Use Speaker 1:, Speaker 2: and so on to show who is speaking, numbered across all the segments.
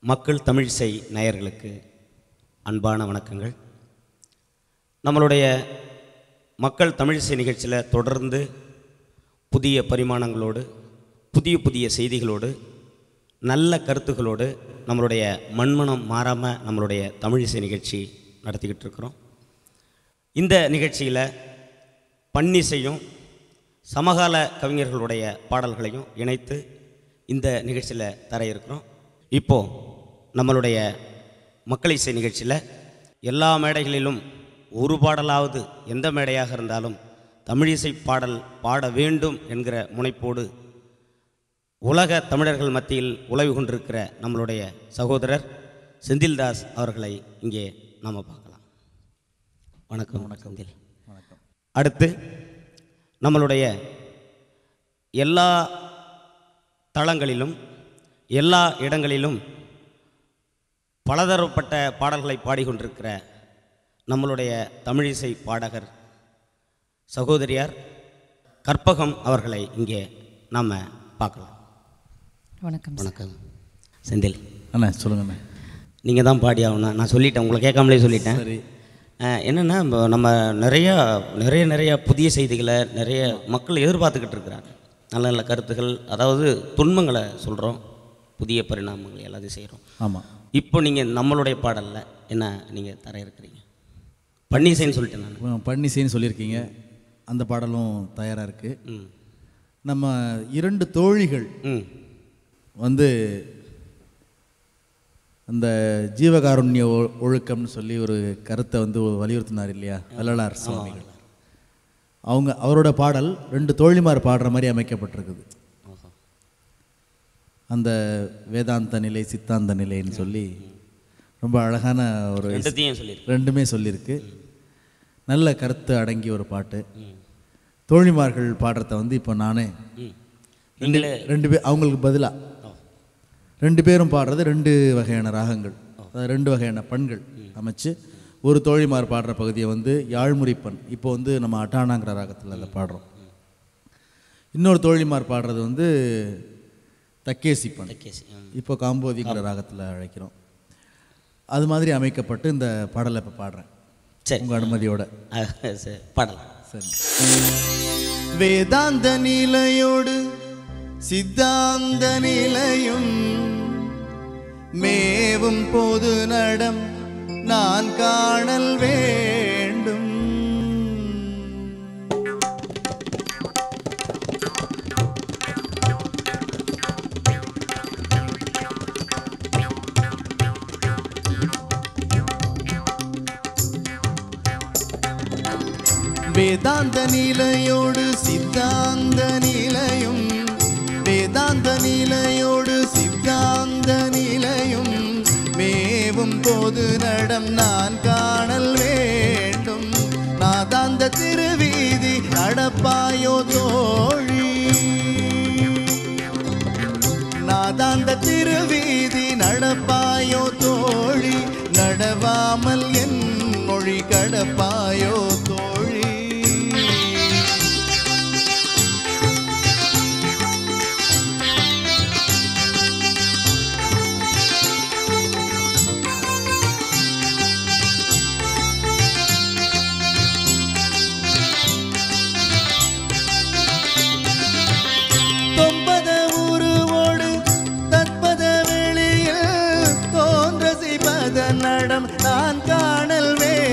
Speaker 1: மக்கள் தமிழிசை நேயர்களுக்கு அன்பான வணக்கங்கள் நம்மளுடைய மக்கள் தமிழிசை நிகழ்ச்சியில் தொடர்ந்து புதிய பரிமாணங்களோடு புதிய புதிய செய்திகளோடு நல்ல கருத்துகளோடு நம்மளுடைய மண்மனம் மாறாமல் நம்மளுடைய தமிழிசை நிகழ்ச்சி நடத்திக்கிட்டு இருக்கிறோம் இந்த நிகழ்ச்சியில் பன்னிசையும் சமகால கவிஞர்களுடைய பாடல்களையும் இணைத்து இந்த நிகழ்ச்சியில் தர இருக்கிறோம் இப்போது நம்மளுடைய மக்கள் இசை நிகழ்ச்சியில் எல்லா மேடைகளிலும் ஒரு பாடலாவது எந்த மேடையாக இருந்தாலும் தமிழிசை பாடல் பாட வேண்டும் என்கிற முனைப்போடு உலக தமிழர்கள் மத்தியில் உலவி கொண்டிருக்கிற நம்மளுடைய சகோதரர் செந்தில்தாஸ் அவர்களை இங்கே நாம் பார்க்கலாம் வணக்கம் வணக்கம் செந்தில்
Speaker 2: வணக்கம்
Speaker 1: அடுத்து நம்மளுடைய எல்லா தளங்களிலும் எல்லா இடங்களிலும் பலதரப்பட்ட பாடல்களை பாடிக்கொண்டிருக்கிற நம்மளுடைய தமிழிசை பாடகர் சகோதரியார் கற்பகம் அவர்களை இங்கே நாம் பார்க்கலாம்
Speaker 3: வணக்கம் சார்.
Speaker 1: வணக்கம் செந்தில்
Speaker 2: அண்ணா சொல்லுங்கண்ணே
Speaker 1: நீங்கள் தான் பாடி ஆகணும் நான் சொல்லிட்டேன் உங்களை கேட்காமலே சொல்லிட்டேன்
Speaker 2: சரி
Speaker 1: அஹ், என்னென்னா இப்போ நம்ம நிறையா நிறைய நிறைய புதிய செய்திகளை நிறைய மக்கள் எதிர்பார்த்துக்கிட்டு இருக்கிறாங்க நல்ல நல்ல கருத்துகள் அதாவது துன்பங்களை சொல்கிறோம் புதிய பரிணாமங்கள் எல்லாத்தையும் செய்கிறோம்
Speaker 2: ஆமாம்
Speaker 1: இப்போ நீங்கள் நம்மளுடைய பாடலில் என்ன நீங்கள் தர இருக்கிறீங்க பன்னீசைன்னு சொல்லிட்டேன் நான்
Speaker 2: பன்னிசைன்னு சொல்லியிருக்கீங்க அந்த பாடலும் தயாராக இருக்குது
Speaker 1: ம்
Speaker 2: நம்ம இரண்டு தோழிகள்
Speaker 1: ம்
Speaker 2: வந்து அந்த ஜீவகாருண்ய ஒ- ஒழுக்கம்னு சொல்லி ஒரு கருத்தை வந்து வலியுறுத்தினார் இல்லையா வள்ளலார் சுவாமிகள் அவங்க அவரோட பாடல் ரெண்டு தோழிமார் பாடுற மாதிரி அமைக்கப்பட்டிருக்குது
Speaker 1: ஓஹோ
Speaker 2: அந்த வேதாந்த நிலை சித்தாந்த நிலைன்னு சொல்லி ரொம்ப அழகான ஒரு
Speaker 1: ரெண்டுத்தையும் சொல்லியிருக்கேன்
Speaker 2: ரெண்டுமே சொல்லியிருக்கு நல்ல கருத்து அடங்கிய ஒரு பாட்டு
Speaker 1: ம்
Speaker 2: தோழிமார்கள் பாடுறத வந்து இப்போ நானே
Speaker 1: ம் நீங்களே
Speaker 2: ரெண்டு பேர் அவங்களுக்கு பதிலாக
Speaker 1: ஓ
Speaker 2: ரெண்டு பேரும் பாடுறது ரெண்டு வகையான ராகங்கள் அதாவது ரெண்டு வகையான பண்கள் அமைச்சு ஒரு தோழிமார் பாடுற பகுதியை வந்து யாழ்முறிப்பண் இப்போ வந்து நம்ம அட்டானாங்கிற ராகத்தில் அதை பாடுறோம் இன்னொரு தோழிமார் பாடுறது வந்து தக்கேசி பண்
Speaker 1: கேசி ம்
Speaker 2: இப்போ காம்போதிங்கிற ராகத்தில் அழைக்கிறோம் அது மாதிரி அமைக்கப்பட்டு இந்த பாடலை இப்போ பாடுறேன்
Speaker 1: சரி
Speaker 2: உங்கள் அனுமதியோட
Speaker 1: அஹ், சரி பாடலாம்
Speaker 2: சரி வேதாந்த நிலையோடு சித்தாந்த நிலையும் மேவும் பொது நடம் நான் காணல் வேண்டும் வேதாந்த நிலையோடு சித்தாந்த நிலையும் வேதாந்த நிலையோடு சித்தாந்த நிலையும் மேவும் பொது நடம் நான் காணல் வேண்டும் நாதாந்த திருவீதி நடப்பாயோ தோழி நாதாந்த திருவீதி நடப்பாயோ தோழி நடவாமல் என் மொழி கடப்பாயோ தோழி தொம்பத உருவோடு தற்பத வெளியில் தோன்ற சிபத நடம் நான் காணல்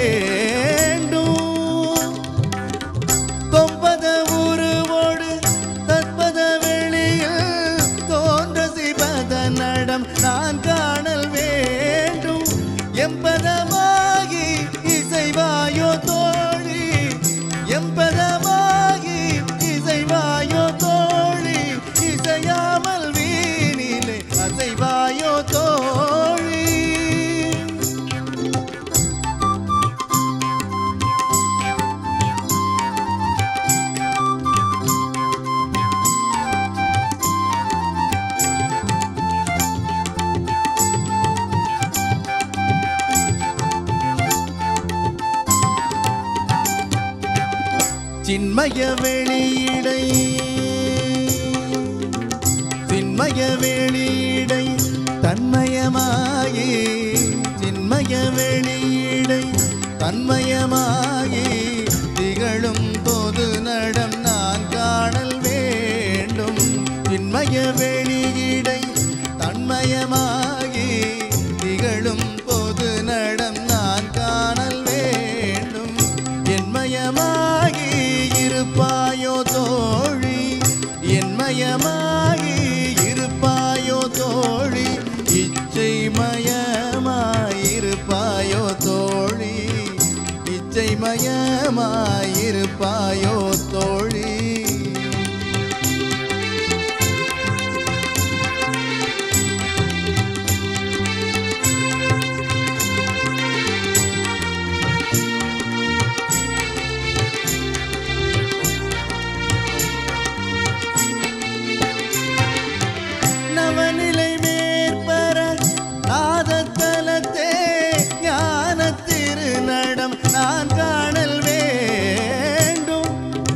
Speaker 2: வேண்டும் தொம்பத உருவோடு தற்பத வெளியில் தோன்ற சிபத நடம் நான் காணல் வேண்டும் எம்பதமாகி இசைவாயோ தோழி எம்பதமாகி இசைவாயோ தோழி இசையாமல் வீணிலே அசைவாயோ தோழி சின்மய வெளியிடை சின்மய வெளியிடை தன்மயமா
Speaker 4: விண்மய வெளியிடை தன்மயமாகி திகழும் பொது நடம் நான் காணல் வேண்டும் என்மயமாகி இருப்பாயோ தோழி என்மயமாகி இருப்பாயோ தோழி இச்சை மயமாயிருப்பாயோ தோழி இச்சை மயமாயிருப்பாயோ தோழி நவநிலை மேற்பர நாதத்தலத்தே ஞான திருநடம் நான் காணல் வேண்டும்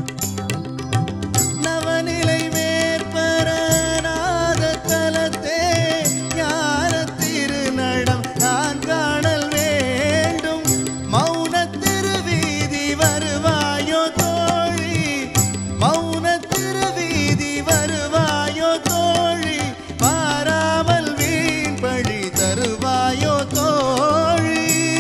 Speaker 4: நவநிலை மேற்பர நாதத்தலத்தே ஞான திருநடம் நான் காணல் வேண்டும் மௌன திருவீதி வருவாயோ தோழி மௌன திருவீதி வருவாயோ தோழி மாறாமல் வீண் பழி தருவாயோ தோழி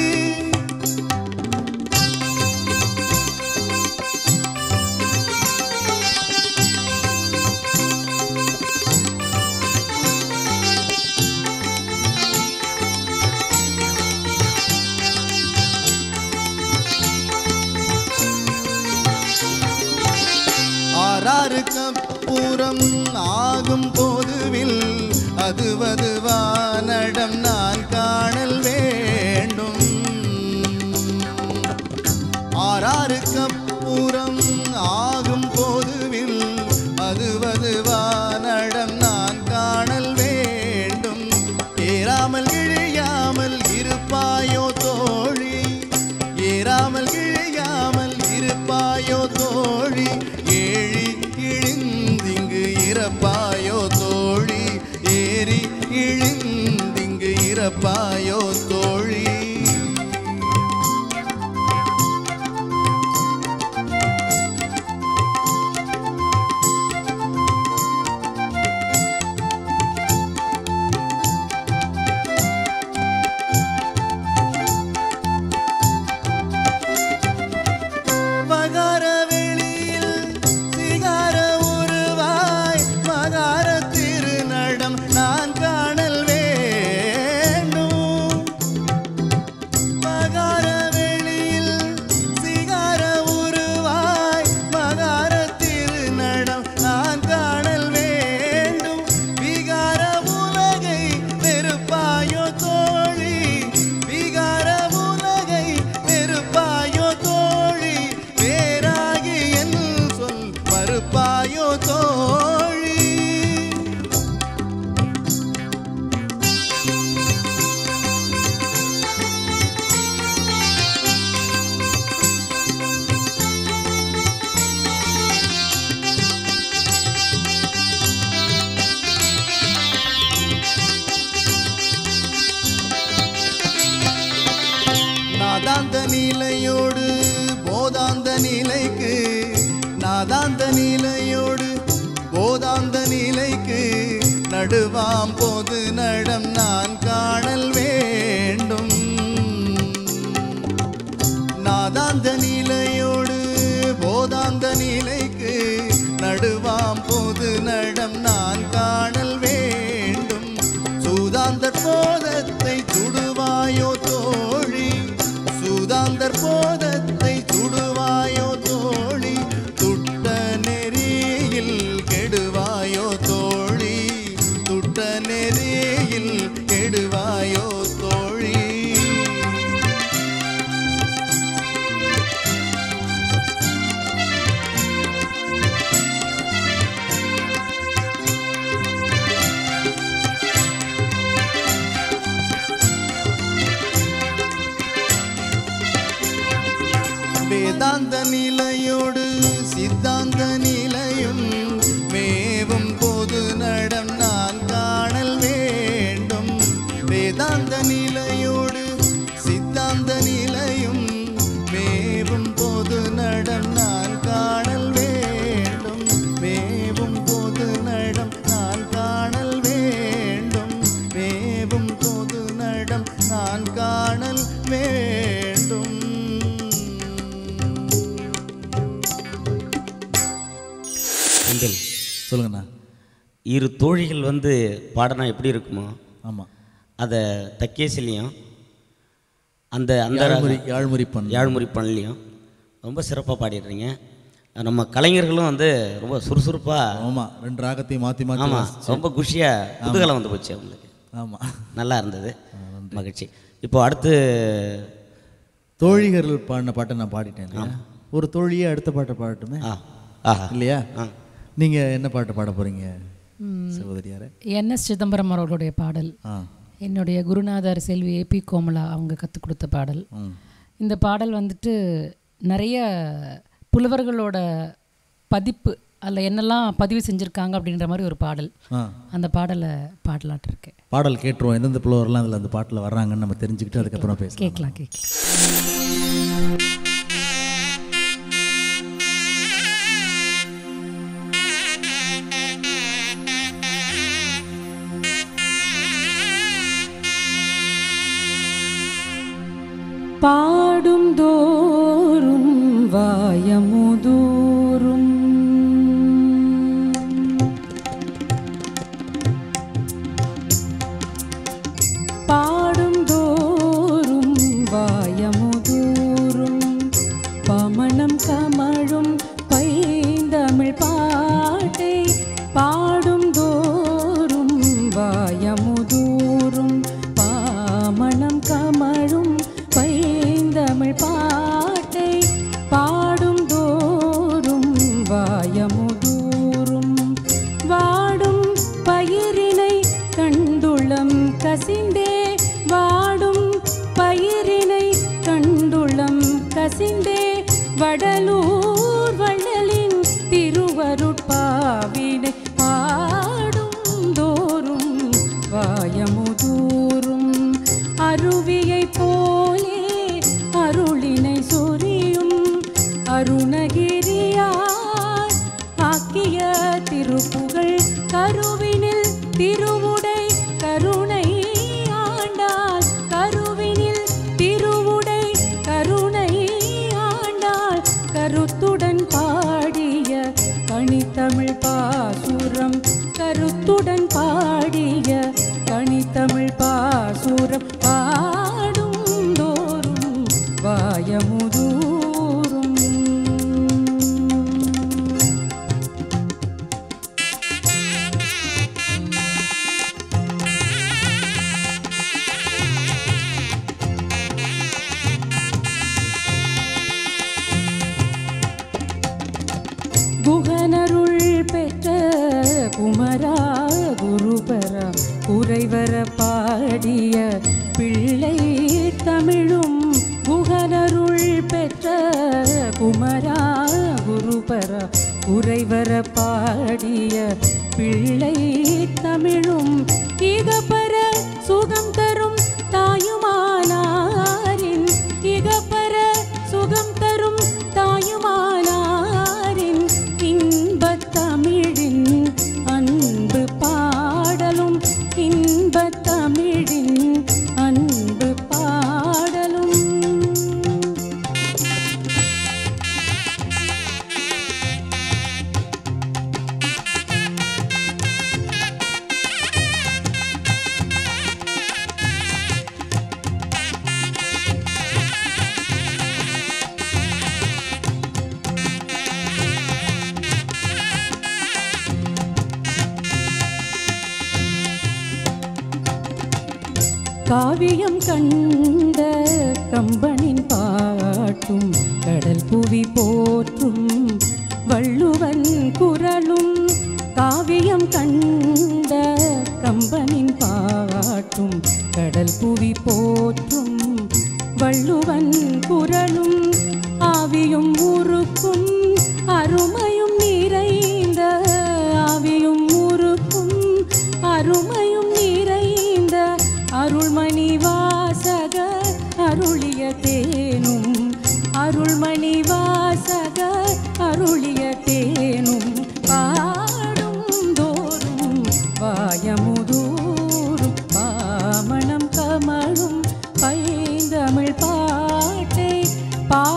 Speaker 4: ஆறாறு கப்புறம் ஆகும் போதுவில் அதுவதுவானடம் நான் காணல் வேண்டும் ஆறாறு கப்புறம் ஆகும் போதுவில் அதுவதுவானடம் நான் காணல் வேண்டும் ஏறாமல் இழியாமல் இருப்பாயோ தோழி ஏறாமல் இழியாமல் இருப்பாயோ தோழி ஏழி இழிந்திங்கு இறப்பாயோ தோழி ஏறி இழிந்திங்கு இறப்பாயோ தோழி மகார வெளியில் சிகார உருவாய் மகார திருநடம் நான் காணல் வேண்டும் மகார வெளியில் சிகார உருவாய் மகார திருநடம் நான் காணல் வேண்டும் விகார உலகை வெறுப்பாயோ தோழி விகார உலகை வெறுப்பாயோ தோழி வேறாகி என் சொல் மறுப்பாயோ தோழி நாதாந்த நிலையோடு போதாந்த நிலைக்கு நாதாந்த நிலையோடு போதாந்த நிலைக்கு நடுவாம் போது நடம் நான் காணல் வேண்டும் நாதாந்த நிலையோடு போதாந்த நிலைக்கு நடுவாம் போது நடம் நான் காணல் வேண்டும் சூதாந்தர் போதத்தை சுடுவாயோ தோழி சூதாந்தர் போதத்தை சுடுவாயோ தோழி துட்ட நெறியில் கெடுவாயோ தோழி துட்ட நெறியில் கெடுவாயோ தோழி
Speaker 2: சொல்லுங்கண்ணா
Speaker 1: இரு தோழிகள் வந்து பாடினா எப்படி இருக்குமோ
Speaker 2: ஆமாம்
Speaker 1: அதை தக்கேசிலையும் அந்த அந்த
Speaker 2: யாழ்முறி யாழ்முறி பண்
Speaker 1: யாழ்முறி பண்ணலையும் ரொம்ப சிறப்பாக பாடிடுறீங்க நம்ம கலைஞர்களும் வந்து ரொம்ப சுறுசுறுப்பாக
Speaker 2: ஆமாம் ரெண்டு ராகத்தையும் மாற்றி மாற்றி
Speaker 1: ஆமாம் ரொம்ப குஷியாக குதூகலம் வந்து போச்சு அவங்களுக்கு
Speaker 2: ஆமாம்
Speaker 1: நல்லா இருந்தது மகிழ்ச்சி இப்போ அடுத்து
Speaker 2: தோழிகள் பாடின பாட்டை நான் பாடிட்டேன் இல்லையா ஒரு தோழியே அடுத்த பாட்டை பாடட்டுமே
Speaker 1: ஆ ஆஹா
Speaker 2: இல்லையா
Speaker 1: ஆ
Speaker 2: நீங்கள் என்ன பாட்டு பாட போகிறீங்க சகோதரியாரே
Speaker 3: என்எஸ் சிதம்பரம் அவர்களுடைய பாடல்
Speaker 2: ஆ
Speaker 3: என்னுடைய குருநாதர் செல்வி ஏபி கோமலா அவங்க கற்றுக் கொடுத்த பாடல்
Speaker 2: ம்
Speaker 3: இந்த பாடல் வந்துட்டு நிறைய புலவர்களோட பதிப்பு அதில் என்னெல்லாம் பதிவு செஞ்சுருக்காங்க அப்படின்ற மாதிரி ஒரு பாடல்
Speaker 2: ஆ
Speaker 3: அந்த பாடலை பாடலாட்டு இருக்கேன்
Speaker 2: பாடல் கேட்டுருவோம் எந்தெந்த புலவர்லாம் அதில் அந்த பாட்டில் வர்றாங்கன்னு நம்ம தெரிஞ்சுக்கிட்டு அதுக்கப்புறம் பேசலாம்
Speaker 3: கேட்கலாம் கேட்கலாம் பாடும் தோறும் வாயமுதூரும் பாடும் தோறும் வாயமுதூரும் பமணம் கமழும் பைந்தமிழ் பாட்டை பாடும் தோறும் வாயமுதூரும் பாமணம் கமழும் பைந்தமிழ் பாட்டை பாடும் தோறும் வாயமுதூரும் வாடும் பயிரினை கண்டுளம் கசிந்தே வாடும் பயிரினை கண்டுளம் கசிந்தே வடலூர் வள்ளலின் திருவருட்பாவினை பாடும் தோறும் வாயமுதூரும் அருவியை போலே அருளினை சொரியும் அருணகிரியார் ஆக்கிய திருப்புகழ் கருவினில் திருவுடை கருணை ஆண்டாள் கருவினில் திருவுடை கருணை ஆண்டாள் கருத்துடன் பாடிய கனித்தமிழ் பாசுரம் கருத்துடன் பாடிய கனித்தமிழ் பாசுரம் பாடும் தோறும் வாயமுதூரும் குகனருள் பெற்ற குமரா குருபரா குறைவர பாடிய பிள்ளை தமிழும் குகனருள் பெற்ற குமரா குருபரா குறைவர பாடிய பிள்ளை தமிழும் இகப்பர சுகம் தரும் தாயுமானாரின் இகப்பர சுகம் தரும் தாயுமானாரின் இன்பத் தமிழின் அன்பு பாடலும் இன்பத் தமிழின் அன்பு பாடலும் காவியம் கண்ட கம்பனின் பாட்டும் கடல் புவி போற்றும் வள்ளுவன் குரலும் காவியம் கண்ட கம்பனின் பாட்டும் கடல் புவி போற்றும் வள்ளுவன் குரலும் ஆவியும் உருக்கும் அருமையும் நிறைந்த ஆவியும் உருக்கும் அருமையும் நிறைந்த அருள்மணி வாசக அருளிய தேனும் அருள்மணி வாசக அருளிய தேனும் பாடும் தோறும் வாயமுதூரும் பாமணம் கமழும் பைந்தமிழ் பாட்டை பா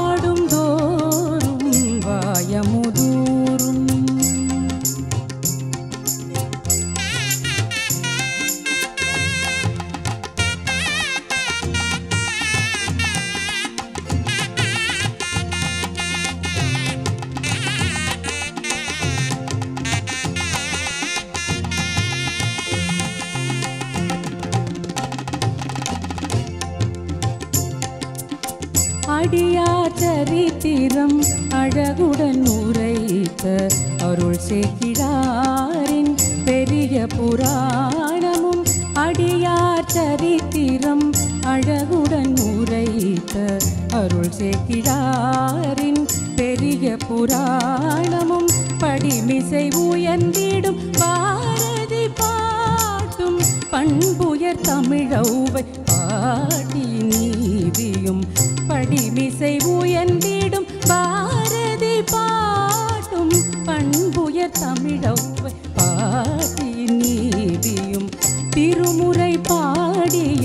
Speaker 3: சரித்திரம் அழகுடன் உரைத்த அருள் சேக்கிழாரின் பெரிய புராணமும் அடியார் சரித்திரம் அழகுடன் உரைத்த அருள் சேக்கிழாரின் பெரிய புராணமும் படிமிசை உயர்ந்திடும் பாரதி பாட்டும் பண்புயர் தமிழௌவை பாடி நீதியும் படிமிசை உயர்ந்திடும் பாரதி பாட்டும் பண்புயர் தமிழௌவை பாடி நீதியும் திருமுறை பாடிய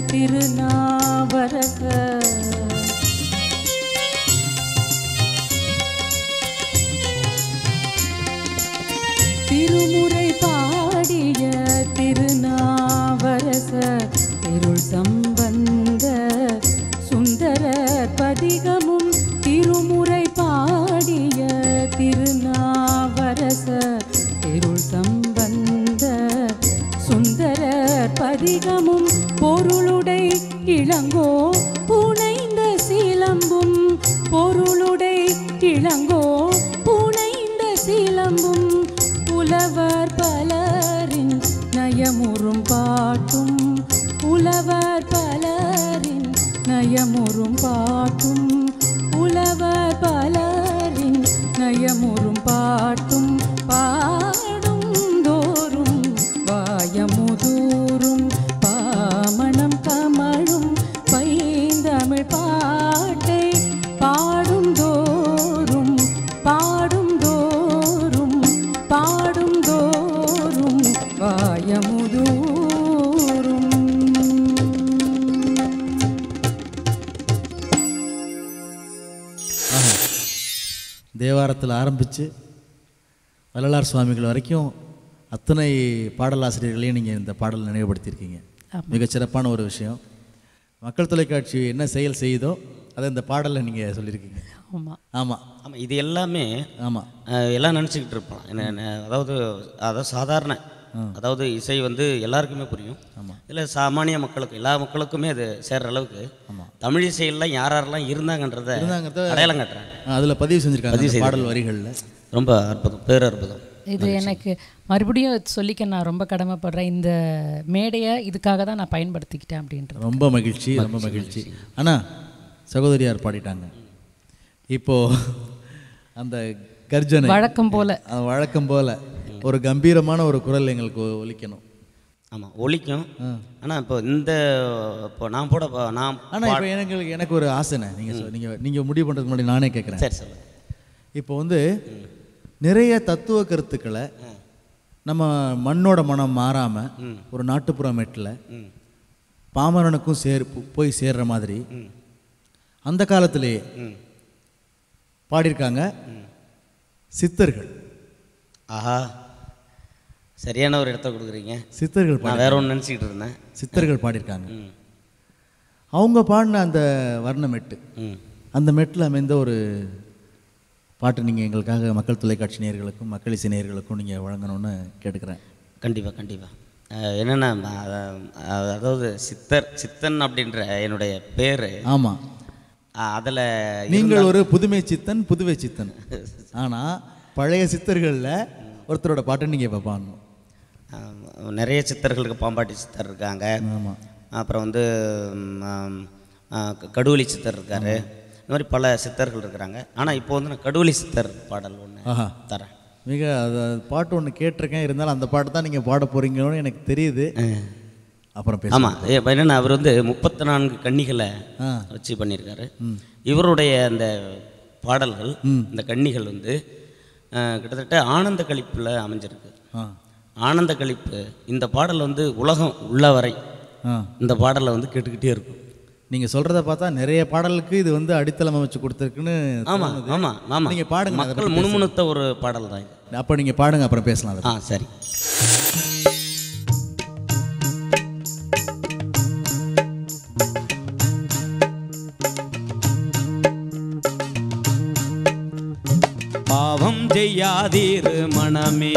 Speaker 3: திருநாவரசர் திருமுறை பாடிய திருநாவரச திருள் சம்பந்த சுந்தர பதிகமும் திருமுறை பாடிய திருநாவரச திருள் சம்பந்த சுந்தர பதிகமும் பொருளுடை இளங்கோ புனைந்த சிலம்பும் பொருளுடை இளங்கோ புனைந்த சிலம்பும் புலவர் பலரின் நயமுறும் பாட்டும் புலவர் பலரின் நயமுறும் பாட்டும் புலவர் பலரின் நயமுறும் பாட்டும் பாடும் தோறும் வாயமுதூரும் பாமணம் கமழும் பைந்தமிழ் பாட்டை பாடும் தோறும் பாடும் தோறும் பாடும் தோறும் வாயமுதூரும்
Speaker 2: தேவாரத்தில் ஆரம்பித்து வள்ளலார் சுவாமிகள் வரைக்கும் அத்தனை பாடலாசிரியர்களையும் நீங்கள் இந்த பாடல் நினைவுபடுத்தியிருக்கீங்க மிகச் சிறப்பான ஒரு விஷயம் மக்கள் தொலைக்காட்சி என்ன செயல் செய்யுதோ அதை இந்த பாடலில் நீங்கள் சொல்லியிருக்கீங்க
Speaker 3: ஆமாம்
Speaker 2: ஆமாம்
Speaker 1: ஆமாம் இது எல்லாமே
Speaker 2: ஆமாம்
Speaker 1: அஹ், எல்லாம் நினச்சிக்கிட்டு இருப்பான் என்ன என்ன, அதாவது அதாவது சாதாரண அதாவது இசை வந்து எல்லாருக்குமே புரியும் இல்லை சாமானிய மக்களுக்கு எல்லா மக்களுக்குமே அது சேர்ற அளவுக்கு தமிழ் இசையெல்லாம் யார் யாரெல்லாம் இருந்தாங்கன்றத
Speaker 2: இருந்தாங்கன்றத-
Speaker 1: அடையாளம் காட்டுறாங்க
Speaker 2: அதில் பதிவு செஞ்சுருக்காங்க
Speaker 1: பதிவு
Speaker 2: அந்த பாடல் வரிகளில்
Speaker 1: ரொம்ப அற்புதம் பேரற்புதம்
Speaker 3: இது எனக்கு மறுபடியும் சொல்லிக்க நான் ரொம்ப கடமைப்படுறேன் இந்த மேடையை இதுக்காக தான் நான் பயன்படுத்திக்கிட்டேன் அப்படின்றது
Speaker 2: ரொம்ப மகிழ்ச்சி ரொம்ப மகிழ்ச்சி அண்ணா சகோதரியார் பாடிட்டாங்க இப்போ அந்த கர்ஜனை
Speaker 3: வழக்கம் போல
Speaker 2: அது வழக்கம் போல ஒரு கம்பீரமான ஒரு குரல் எங்களுக்கு ஒலிக்கணும்
Speaker 1: ஆமாம் ஒலிக்கும் ஆனால் இப்போ இந்த இப்போ நான் போட போ- நான்
Speaker 2: ஆனால் இப்போ எனக்கு எனக்கு ஒரு ஆசைண்ணே நீங்கள் சொ- நீங்கள் நீங்கள் முடிவு பண்ணுறதுக்கு முன்னாடி நானே கேட்குறேன்
Speaker 1: சரி சொல்லுங்கள்
Speaker 2: இப்போ வந்து நிறைய தத்துவ கருத்துக்களை நம்ம மண்ணோட மனம் மாறாமல் ஒரு நாட்டுப்புற மெட்டில்
Speaker 1: ம்
Speaker 2: பாமரனுக்கும் சேர் போ- போய் சேர்ற மாதிரி அந்த காலத்திலேயே
Speaker 1: ம்
Speaker 2: பாடியிருக்காங்க சித்தர்கள்
Speaker 1: ஆஹா சரியான ஒரு இடத்த கொடுக்குறீங்க
Speaker 2: சித்தர்கள் பாடி
Speaker 1: நான் வேற ஒன்று நினச்சிக்கிட்டு இருந்தேன்
Speaker 2: சித்தர்கள் பாடியிருக்காங்க
Speaker 1: ம்
Speaker 2: அவங்க பாடின அந்த வர்ண மெட்டு
Speaker 1: ம்
Speaker 2: அந்த மெட்டில் அமைந்த ஒரு பாட்டு நீங்கள் எங்களுக்காக மக்கள் தொலைக்காட்சி நேயர்களுக்கும் மக்கள் இசை நேயர்களுக்கும் நீங்கள் வழங்கணும்னு கேட்டுக்கிறேன்
Speaker 1: கண்டிப்பாக கண்டிப்பாக என்னென்னா அதாவது சித்தர் சித்தன் அப்படின்ற என்னுடைய பேர்
Speaker 2: ஆமாம்
Speaker 1: அதில்
Speaker 2: நீங்கள் ஒரு புதுமை சித்தன் புதுவை சித்தன் ஆனால் பழைய சித்தர்களில் ஒருத்தரோட பாட்டை நீங்கள் இப்போ பாடணும்
Speaker 1: நிறைய சித்தர்களுக்கு பாம்பாட்டி சித்தர் இருக்காங்க
Speaker 2: ஆமாம்
Speaker 1: அப்புறம் வந்து ம், ஆம், ஆ, க- கடுவலி சித்தர் இருக்காரு இந்த மாதிரி பல சித்தர்கள் இருக்கிறாங்க ஆனால் இப்போ வந்து நான் கடுவலி சித்தர் பாடல் ஒன்று
Speaker 2: ஆஹா
Speaker 1: தரேன்
Speaker 2: மிக அது அது பாட்டு ஒன்று கேட்டிருக்கேன் இருந்தாலும் அந்த பாட்டு தான் நீங்கள் பாட போகிறீங்கன்னு எனக்கு தெரியுது அப்புறம் பேச
Speaker 1: ஆமாம் என்னென்னா அவர் வந்து முப்பத்தி நான்கு கன்னிகளை
Speaker 2: ஆ
Speaker 1: வச்சு பண்ணியிருக்காரு இவருடைய அந்த பாடல்கள் இந்த கன்னிகள் வந்து அஹ், கிட்டத்தட்ட ஆனந்த கழிப்பில் அமைஞ்சிருக்கு
Speaker 2: ஆ
Speaker 1: ஆனந்த கழிப்பு இந்த பாடல் வந்து உலகம் உள்ள வரை
Speaker 2: ஆ
Speaker 1: இந்த பாடலை வந்து கேட்டுக்கிட்டே இருக்கும்
Speaker 2: நீங்கள் சொல்கிறத பார்த்தா நிறைய பாடலுக்கு இது வந்து அடித்தளம் அமைச்சு கொடுத்துருக்குன்னு
Speaker 1: ஆமாம் ஆமாம் ஆமாம்
Speaker 2: நீங்க பாடுங்க, அதை
Speaker 1: மக்கள் முணுமுணுத்த ஒரு பாடல் தான் இது
Speaker 2: அப்போ நீங்கள் பாடுங்க அப்புறம் பேசலாம் அதை
Speaker 1: ஆ சரி பாவம் செய்யாதீரு மனமே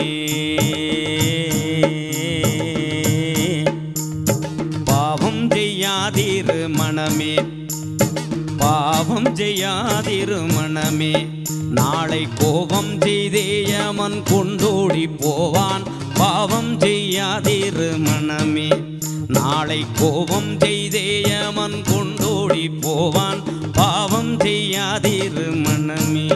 Speaker 1: பாவம் செய்யாதீரு மனமே பாவம்
Speaker 5: செய்யாதிரு மனமே நாளை கோபம் செய்தேயமன் கொண்டோடி போவான் பாவம் செய்யாதிரு மனமே நாளை கோபம் செய்தேயமன் கொண்டோடி போவான் பாவம் செய்யாதிரு மனமே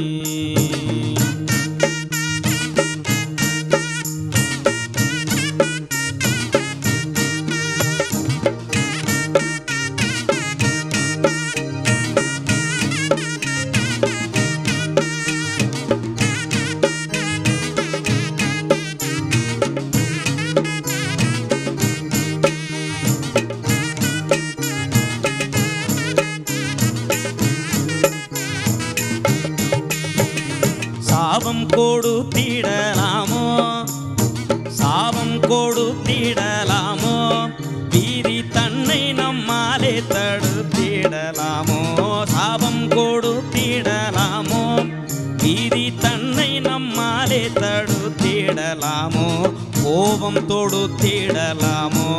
Speaker 5: சாபம் கொடுத்திடலாமோ சாபம் கொடுத்திடலாமோ வீதி தன்னை நம்மாலே தடுத்திடலாமோ சாபம் கொடுத்திடலாமோ வீதி தன்னை நம்மாலே தடுத்திடலாமோ கோபம் தொடுத்திடலாமோ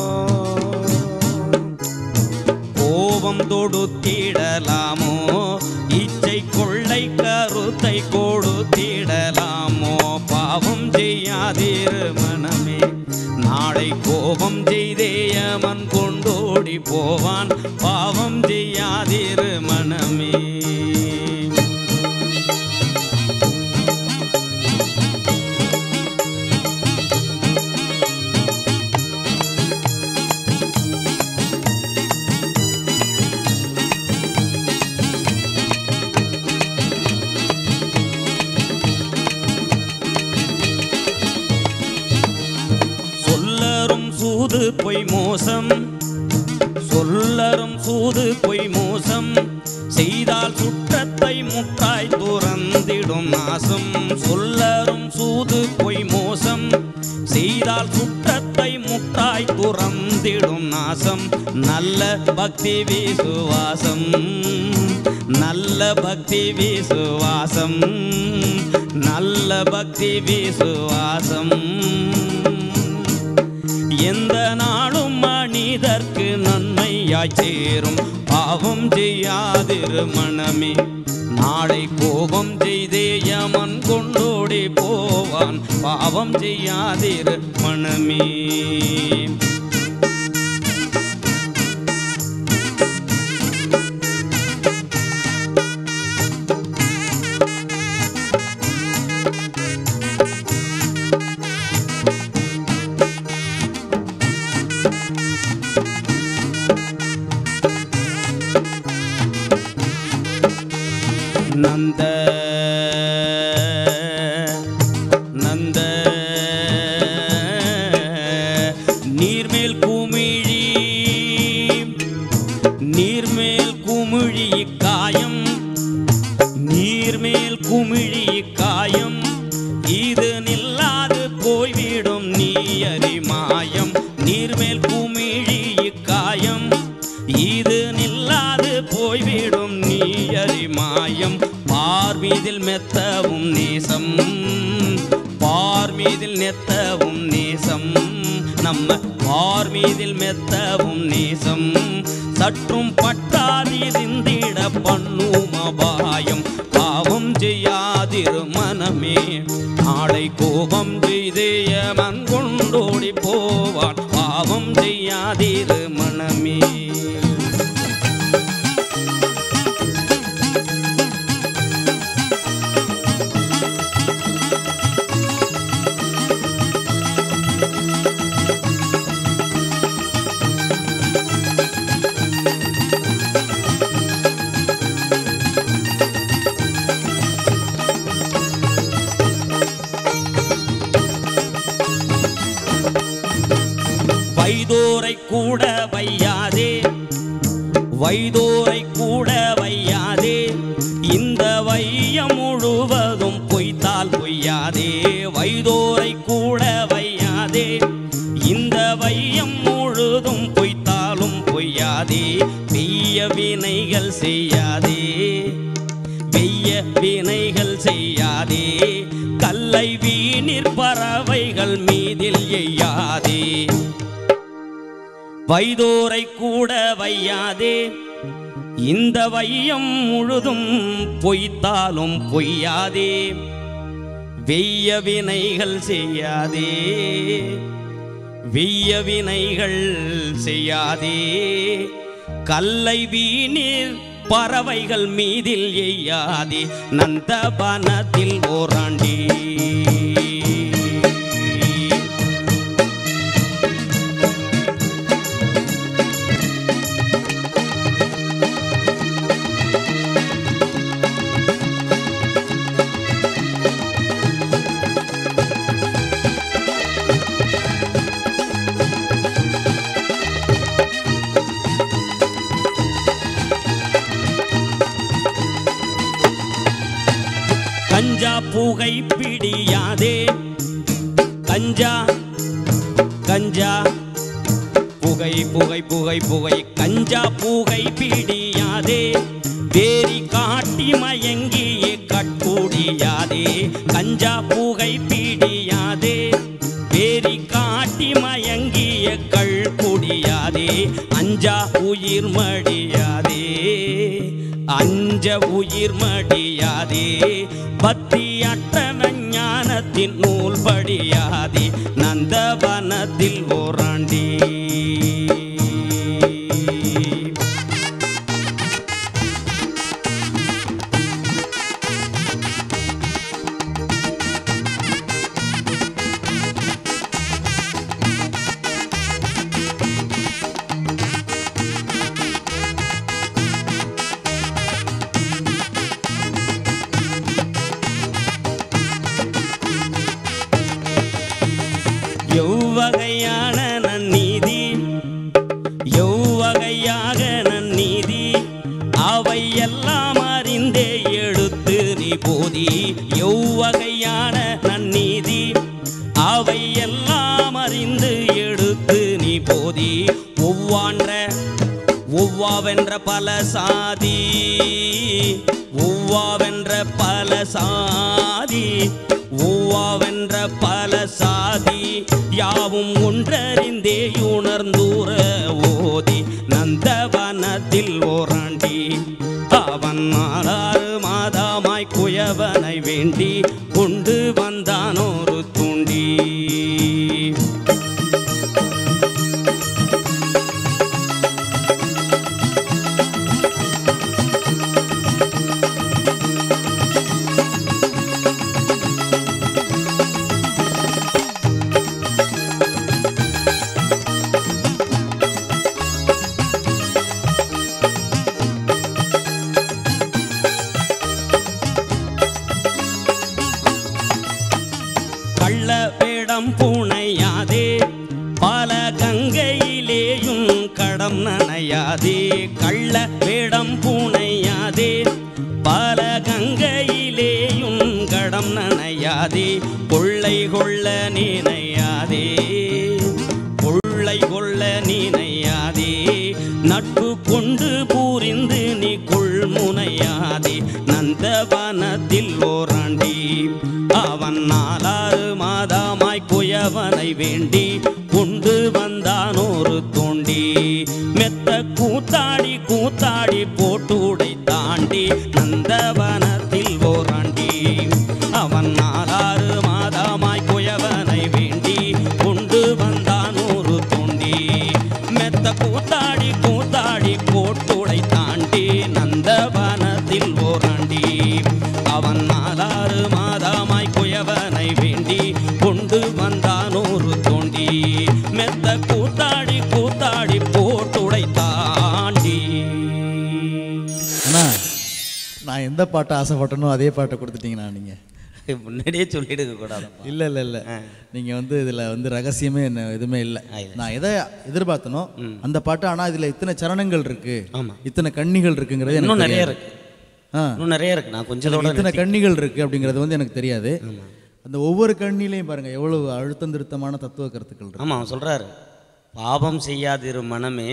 Speaker 5: கோபம் தொடுத்திடலாமோ இச்சை கொள்ளை கருத்தை கொடுத்திடலாமோ பாவம் செய்யாதிரு மனமே நாளை கோபம் செய்தேயமன் கொண்டோடி போவான் பாவம் செய்யாதிரு மனமே சொல்லரும் சூது பொய் மோசம் சொல்லரும் சூது பொய் மோசம் செய்தால் சுற்றத்தை முட்டாய் துறந்திடும் நாசம் சொல்லரும் சூது பொய் மோசம் செய்தால் சுற்றத்தை முட்டாய் துறந்திடும் நாசம் நல்ல பக்தி விசுவாசம் நல்ல பக்தி விசுவாசம் நல்ல பக்தி விசுவாசம் எந்த நாளும் மனிதர்க்கு நன்மையாய் சேரும் பாவம் செய்யாதிரு மனமே நாளை கோபம் செய்தே யமன் கொண்டோடி போவான் பாவம் செய்யாதிரு மனமே நந்த நந்த நீர்மேல் குமிழி நீர்மேல் குமிழி காயம் நீர்மேல் குமிழி காயம் இது நில்லாது போய்விடும் நீ அறிமாயம் நீர்மேல் குமிழி காயம் இது நில்லாது போய்விடும் நீ அறிமாயம் பார்மீதில் மெத்தவும் நேசம் பார்மீதில் நெத்தவும் நேசம் நம்ம பார்மீதில் மெத்தவும் நேசம் சற்றும் பட்டாதிருந்திட பண்ணும் அபாயம் பாவம் செய்யாதிரு மனமே நாளை கோபம் செய்தேயமன் கொண்டோடி போவான் பாவம் செய்யாதிரு மனமே வைதோரை கூட வையாதே வைதோரை கூட வையாதே இந்த வையம் முழுவதும் பொய்த்தால் பொய்யாதே வைதோரை கூட வையாதே இந்த வையம் முழுதும் பொய்த்தாலும் பொய்யாதே பெய்ய வினைகள் செய்யாதே வெய்ய வினைகள் செய்யாதே கல்லை வீணிற் பறவைகள் மீதில் எய்யாதே வைதோரை கூட வையாதே இந்த வையம் முழுதும் பொய்த்தாலும் பொய்யாதே வெய்ய வினைகள் செய்யாதே வெய்ய வினைகள் செய்யாதே கல்லை வீணீர் பறவைகள் மீதில் எய்யாதே நந்தபனத்தில் ஓராண்டி கஞ்சா புகை பிடியாதே கஞ்சா கஞ்சா புகை புகை புகை புகை கஞ்சா புகை பிடியாதே வேரி காட்டி மயங்கிய கட்குடியாதே கஞ்சா புகை பிடியாதே வேரி காட்டி மயங்கிய கள் குடியாதே அஞ்சா உயிர் மடியாதே அஞ்ச உயிர் மடியாதே பக்தி அட்டன ஞானத்தின் நூல் படியாதே நந்தவனத்தில் ஓராண்டி எவ்வகையான நன்னீதி எவ்வகையாக நன்னீதி அவை எல்லாம் அறிந்தே எடுத்து நீ போதி எவ்வகையான நன்னீதி அவை எல்லாம் அறிந்து எடுத்து நீ போதி ஒவ்வான்ற ஒவ்வாவென்ற பல சாதி ஒவ்வாவென்ற பல சாதி ஒவ்வாவென்ற பல சாதி யாவும் ஒன்றறிந்தே உணர்ந்தூர ஓதி நந்தவனத்தில் ஓராண்டி அவன் ஆறாறு மாதமாய் குயவனை வேண்டி கொண்டு வந்தானொரு தூண்டி கள்ள வேடம் பூனையாதே பல கங்கையிலேயும் கடம் நனையாதே கள்ள வேடம் பூனையாதே பல கங்கையிலேயும் கடம் நனையாதே கொள்ளை கொள்ள நினையாதே கொள்ளை கொள்ள நினையாதே நட்பு கொண்டு பூரிந்து நீ கொள்முனையாதே நந்தவனத்தில் ஓராண்டி அவன் நாலாறு மாதமாய் குயவனை வேண்டி கொண்டு வந்தானொரு தோண்டி மெத்த கூத்தாடி கூத்தாடி போட்டு உடை தாண்டி நந்தவனத்தில் ஓராண்டி அவன் நாலாறு மாதமாய் குயவனை வேண்டி கொண்டு வந்தான் ஒரு தோண்டி மெத்த கூத்தாடி கூத்தாடி போட்டுடை தாண்டி நந்தவனத்தில் ஓராண்டி அவன் நாலாறு மாதமாய் குயவனை வேண்டி கொண்டு வந்தான் ஒரு தோண்டி மெத்த கூத்தாடி கூத்தாடி போட்டுடை தாண்டி
Speaker 2: அண்ணா நான் எந்த பாட்டை ஆசைப்பட்டனோ அதே பாட்டை கொடுத்துட்டீங்கண்ணா நீங்கள்
Speaker 1: முன்னாடியே சொல்லிடுங்க கூடாது
Speaker 2: இல்லை இல்லை இல்லை நீங்கள் வந்து இதில் வந்து ரகசியமே என்ன எதுவுமே இல்லை நான் எதை எதிர்பார்த்தனோ அந்த பாட்டு ஆனால் இதில் இத்தனை சரணங்கள் இருக்கு
Speaker 1: ஆமா.
Speaker 2: இத்தனை கண்ணிகள் இருக்குங்கிறது எனக்கு
Speaker 1: இன்னும் நிறைய
Speaker 2: தெரியாது.
Speaker 1: இருக்கு
Speaker 2: ஆ
Speaker 1: இன்னும் நிறைய இருக்கு நான் கொஞ்சத்தோட
Speaker 2: இத்தனை கண்ணிகள் இருக்கு அப்படிங்கிறது வந்து எனக்கு தெரியாது அந்த ஒவ்வொரு கண்ணிலையும் பாருங்க எவ்வளவு அழுத்தம் திருத்தமான தத்துவ கருத்துக்கள் இருக்கு
Speaker 1: ஆமாம் அவன் சொல்றாரு பாவம் செய்யாதிரு மனமே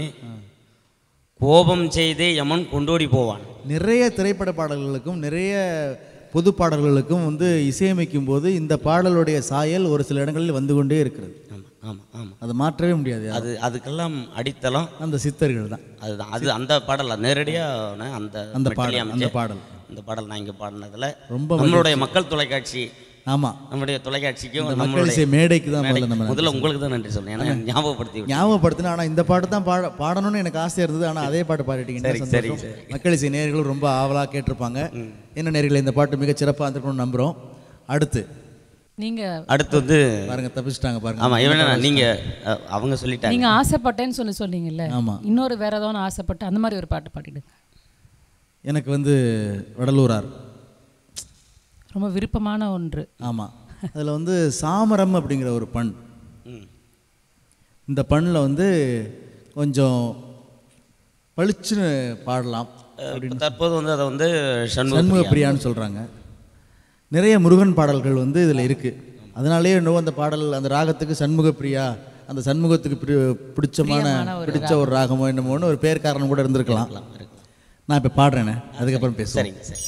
Speaker 1: கோபம் செய்தே யமன் கொண்டோடி போவான்
Speaker 2: நிறைய திரைப்பட பாடல்களுக்கும் நிறைய பொது பாடல்களுக்கும் வந்து இசையமைக்கும் போது இந்த பாடலுடைய சாயல் ஒரு சில இடங்களில் வந்து கொண்டே இருக்கிறது
Speaker 1: ஆமாம் ஆமாம் ஆமாம்
Speaker 2: அதை மாற்றவே முடியாது
Speaker 1: அது அதுக்கெல்லாம் அடித்தளம்
Speaker 2: அந்த சித்தர்கள் தான்
Speaker 1: அதுதான் அது அந்த பாடல் நேரடியாக அந்த
Speaker 2: அந்த
Speaker 1: மெட்டலி
Speaker 2: பாடல்,
Speaker 1: அமைச்ச
Speaker 2: அந்த பாடல்.
Speaker 1: அந்த பாடல் நான் இங்கே பாடினதில்
Speaker 2: ரொம்ப
Speaker 1: நம்மளுடைய மக்கள் தொலைக்காட்சி
Speaker 2: ஆமாம்
Speaker 1: நம்முடைய தொலைக்காட்சிக்கும்
Speaker 2: இந்த மக்கள்
Speaker 1: நம்மளுடைய
Speaker 2: இசை மேடைக்கு தான் முதல்ல
Speaker 1: மேடை-
Speaker 2: நம்ம
Speaker 1: முதல்ல உங்களுக்கு தான் நன்றி சொல்றேன் ஏன்னா ஞாபகப்படுத்தி விட்டீங்க.
Speaker 2: ஞாபகப்படுத்தினா ஆனால் இந்த பாட்டு தான் பாட பாடணும்னு எனக்கு ஆசையாக இருந்தது ஆனால் அதே பாட்டு பாடிட்டீங்க
Speaker 1: சரி,
Speaker 2: என்ன
Speaker 1: சரி,
Speaker 2: சந்தோஷம். மக்கள் இசை நேயர்களும் ரொம்ப ஆவலாக கேட்டிருப்பாங்க என்ன நேயர்களே இந்த பாட்டு மிகச் சிறப்பாக இருந்திருக்கும்னு நம்புகிறோம் அடுத்து
Speaker 3: நீங்கள்
Speaker 1: அடுத்து வந்து
Speaker 2: பாருங்க தப்பிச்சிட்டாங்க பாருங்க
Speaker 1: ஆமாம் இவன் நீங்க அஹ், அவங்க சொல்லிட்டாங்க
Speaker 3: நீங்கள் ஆசைப்பட்டேன்னு சொல்லி சொன்னீங்கல்ல
Speaker 2: ஆமா.
Speaker 3: இன்னொரு வேற ஏதோ ஒன்று ஆசைப்பட்டு அந்த மாதிரி ஒரு பாட்டு பாடிடுங்க
Speaker 2: எனக்கு வந்து வடலூரார்
Speaker 3: ரொம்ப விருப்பமான ஒன்று
Speaker 2: ஆமாம் அதில் வந்து சாமரம் அப்படிங்கிற ஒரு பண்
Speaker 1: ம்.
Speaker 2: இந்த பண்ணில் வந்து கொஞ்சம் பளிச்சுன்னு பாடலாம்
Speaker 1: அஹ், இப்ப தற்போது வந்து அதை வந்து சண்முக
Speaker 2: சண்முக பிரியான்னு சொல்கிறாங்க நிறைய முருகன் பாடல்கள் வந்து இதில் இருக்குது அதனாலேயே இன்னும் அந்த பாடல் அந்த ராகத்துக்கு சண்முக பிரியா அந்த சண்முகத்துக்கு பிரி பிடிச்சமான
Speaker 3: பிரியமான ஒரு
Speaker 2: பிடிச்ச ஒரு ராகமோ என்னமோன்னு ஒரு பேர் காரணம் கூட இருந்திருக்கலாம் நான் இப்போ பாடுறேனே அதுக்கப்புறம் பேசுகிறேன்
Speaker 1: சரிங்க சரி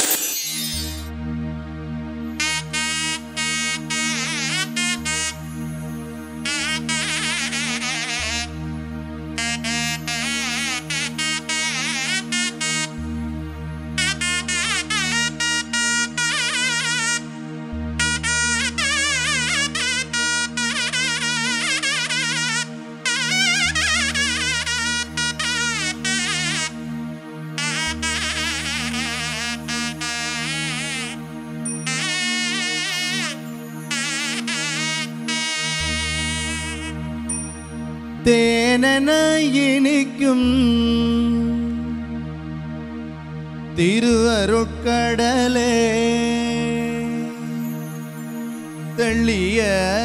Speaker 4: தேனென இனிக்கும் திருவருட்கடலே தெள்ளிய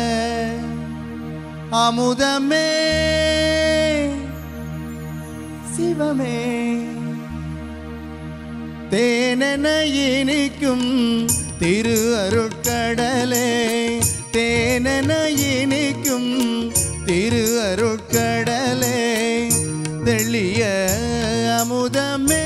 Speaker 4: அமுதமே சிவமே தேனென இனிக்கும் திரு அருட்கடலே தேனென இனிக்கும் திரு அருட்கடலே தெளிய அமுதமே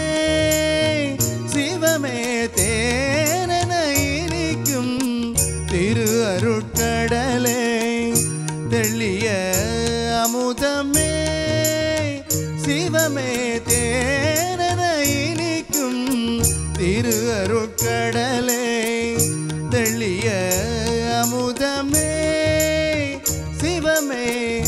Speaker 4: சிவமே தேனென இனிக்கும் திரு அருட்கடலே தெளிய அமுதமே சிவமே தேனென இனிக்கும் திரு அருட்கடலே தெளிய அமுதமே சிவமே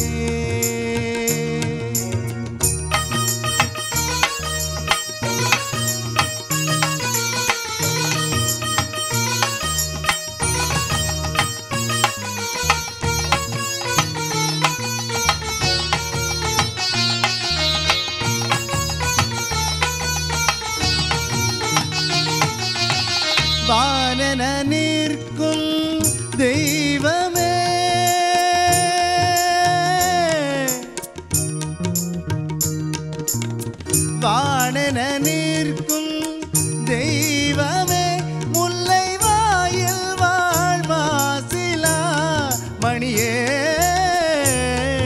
Speaker 4: வானென நிற்கும் தெய்வமே வானென நிற்கும்